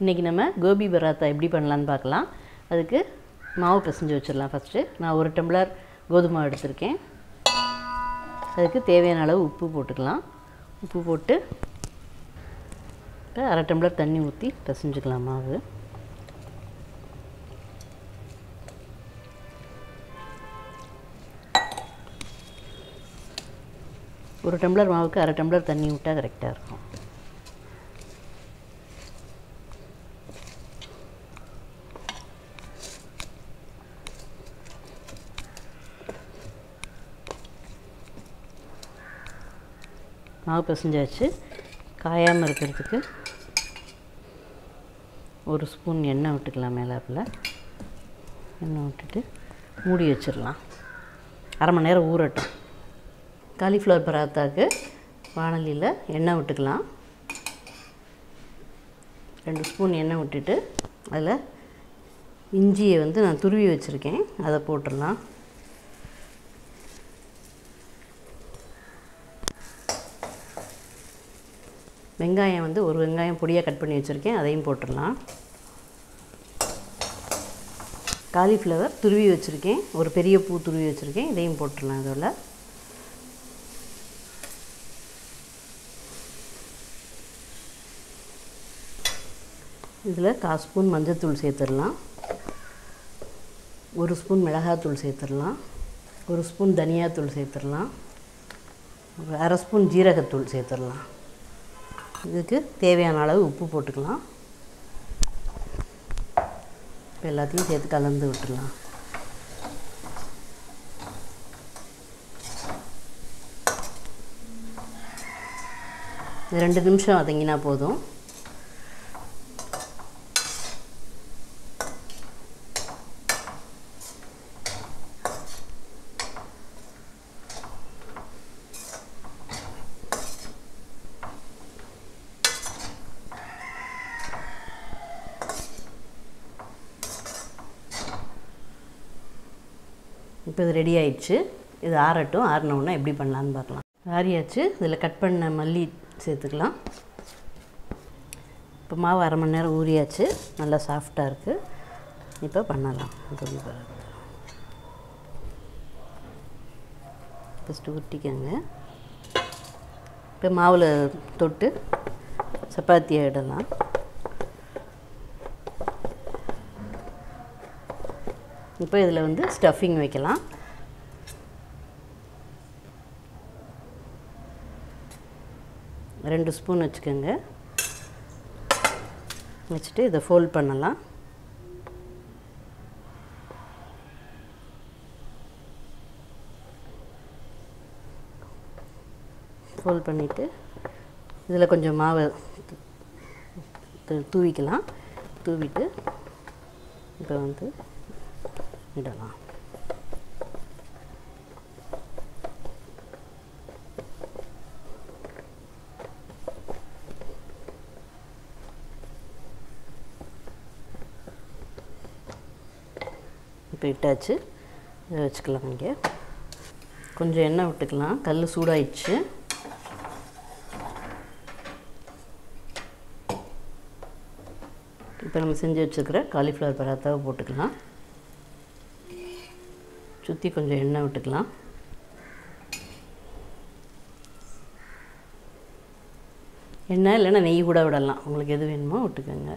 இன்றைக்கி நம்ம கோபி பராத்தா எப்படி பண்ணலான்னு பார்க்கலாம் அதுக்கு மாவு பிசைஞ்சு வச்சிடலாம் ஃபஸ்ட்டு நான் ஒரு டம்ளர் கோதுமை மாவு எடுத்திருக்கேன் அதுக்கு தேவையான அளவு உப்பு போட்டுக்கலாம் உப்பு போட்டு இப்போ அரை டம்ளர் தண்ணி ஊற்றி பிசைஞ்சுக்கலாம் மாவு ஒரு டம்ளர் மாவுக்கு அரை டம்ளர் தண்ணி விட்டால் கரெக்டாக இருக்கும் மாவு பிசைஞ்சாச்சு காயாமல் இருக்கிறதுக்கு ஒரு ஸ்பூன் எண்ணெய் விட்டுக்கலாம் மேலாப்பில் எண்ணெய் விட்டுட்டு மூடி வச்சிடலாம் அரை மணி நேரம் ஊறட்டும் காலிஃப்ளவர் பராத்தாக்கு வானலியில் எண்ணெய் விட்டுக்கலாம் ரெண்டு ஸ்பூன் எண்ணெய் விட்டுட்டு அதில் இஞ்சியை வந்து நான் துருவி வச்சுருக்கேன் அதை போட்டுடலாம் வெங்காயம் வந்து ஒரு வெங்காயம் பொடியாக கட் பண்ணி வச்சுருக்கேன் அதையும் போட்டுடலாம் காலிஃப்ளவர் துருவி வச்சுருக்கேன் ஒரு பெரிய பூ துருவி வச்சுருக்கேன் இதையும் போட்டுடலாம் இதோட இதில் கால் ஸ்பூன் மஞ்சள்தூள் சேர்த்துடலாம் ஒரு ஸ்பூன் மிளகாத்தூள் சேர்த்துடலாம் ஒரு ஸ்பூன் தனியாத்தூள் சேர்த்துடலாம் ஒரு அரை ஸ்பூன் ஜீரகத்தூள் சேர்த்துடலாம் இதுக்கு தேவையான அளவு உப்பு போட்டுக்கலாம் இப்போ எல்லாத்தையும் சேர்த்து கலந்து விட்டுடலாம் ரெண்டு நிமிஷம் வதங்கினா போதும் இப்போ இது ரெடி ஆயிடுச்சு இது ஆறட்டும் ஆறினவுடனே எப்படி பண்ணலான்னு பார்க்கலாம் ஆறியாச்சு இதில் கட் பண்ண மல்லி சேர்த்துக்கலாம் இப்போ மாவு அரை மணி நேரம் ஊறியாச்சு நல்லா சாஃப்டாக இருக்குது இப்போ பண்ணலாம் கோபி பரோட்டா ஃபஸ்ட்டு உருட்டிக்கங்க இப்போ மாவில் தொட்டு சப்பாத்தியை இடலாம் இப்போ இதில் வந்து ஸ்டஃபிங் வைக்கலாம் ரெண்டு ஸ்பூன் வச்சுக்கோங்க வச்சுட்டு இதை ஃபோல்ட் பண்ணலாம் ஃபோல்ட் பண்ணிவிட்டு இதில் கொஞ்சம் மாவை தூவிக்கலாம் தூவிட்டு இப்போ வந்து இடலாம் இப்போ இட்டாச்சு இதை வச்சுக்கலாம் இங்கே கொஞ்சம் எண்ணெய் விட்டுக்கலாம் கல் சூடாயிடுச்சு இப்போ நம்ம செஞ்சு வச்சுருக்கிற காலிஃப்ளவர் பராத்தாவை போட்டுக்கலாம் சுற்றி கொஞ்சம் எண்ணெய் விட்டுக்கலாம் எண்ணெய் இல்லைன்னா நெய் கூட விடலாம் உங்களுக்கு எது வேணுமோ விட்டுக்கோங்க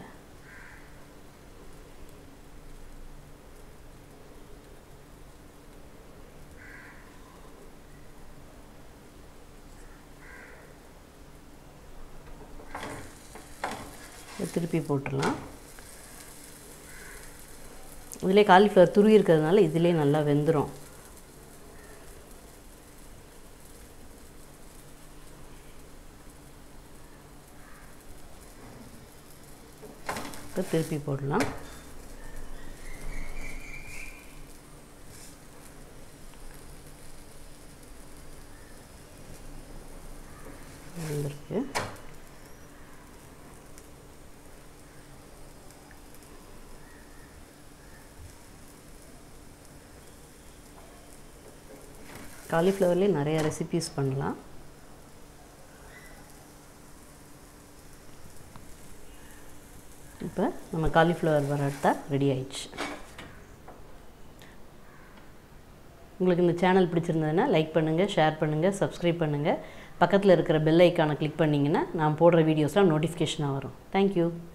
திருப்பி போட்டுடலாம் இதிலே காலிஃப்ளவர் துருவி இருக்கிறதுனால இதிலே நல்லா வெந்துடும் இப்போ திருப்பி போடலாம் வந்திருக்கு காலிஃப்ளவர்லேயே நிறைய ரெசிபீஸ் பண்ணலாம் இப்போ நம்ம காலிஃப்ளவர் பரோட்டா ரெடி ஆயிடுச்சு உங்களுக்கு இந்த சேனல் பிடிச்சிருந்ததுன்னா லைக் பண்ணுங்கள் ஷேர் பண்ணுங்கள் சப்ஸ்கிரைப் பண்ணுங்கள் பக்கத்தில் இருக்கிற பெல் ஐக்கானை கிளிக் பண்ணிங்கன்னா நான் போடுற வீடியோஸ்லாம் நோட்டிஃபிகேஷனாக வரும் தேங்க்யூ